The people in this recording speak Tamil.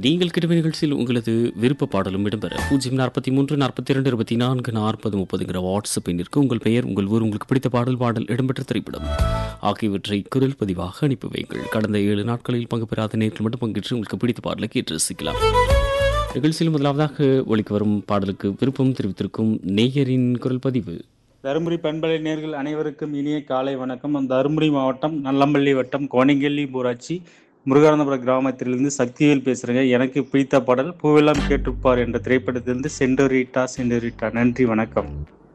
நீங்கள் கிடவு நிகழ்ச்சியில் உங்களது விருப்ப பாடலும் இடம்பெற பூஜ்ஜியம் நாற்பத்தி மூன்று நாற்பத்தி இரண்டு இருபத்தி நான்கு நாற்பது முப்பதுங்கிற வாட்ஸ்அப் எண்ணிற்கு உங்கள் பெயர் உங்கள் ஊர் உங்களுக்கு பிடித்த பாடல் பாடல் இடம்பெற்ற திரைப்படம் ஆகியவற்றை குரல் பதிவாக அனுப்பி வையுங்கள் கடந்த ஏழு நாட்களில் பங்கு பெறாத நேரில் மட்டும் பங்கேற்று உங்களுக்கு பிடித்த பாடலை கேட்டு ரசிக்கலாம் நிகழ்ச்சியில் முதலாவதாக ஒழிக்கு வரும் பாடலுக்கு விருப்பம் தெரிவித்திருக்கும் நேயரின் குரல் பதிவு தருமபுரி பண்பலை நேர்கள் அனைவருக்கும் இனிய காலை வணக்கம் தருமபுரி மாவட்டம் நல்லம்பள்ளி வட்டம் கோணங்கெல்லி ஊராட்சி முருகானந்தபுரம் கிராமத்திலிருந்து சக்திவேல் பேசுறேங்க எனக்கு பிடித்த பாடல் பூவெல்லாம் கேட்டிருப்பார் என்ற திரைப்படத்திலிருந்து செண்டோரிட்டா செண்டோரிட்டா நன்றி வணக்கம்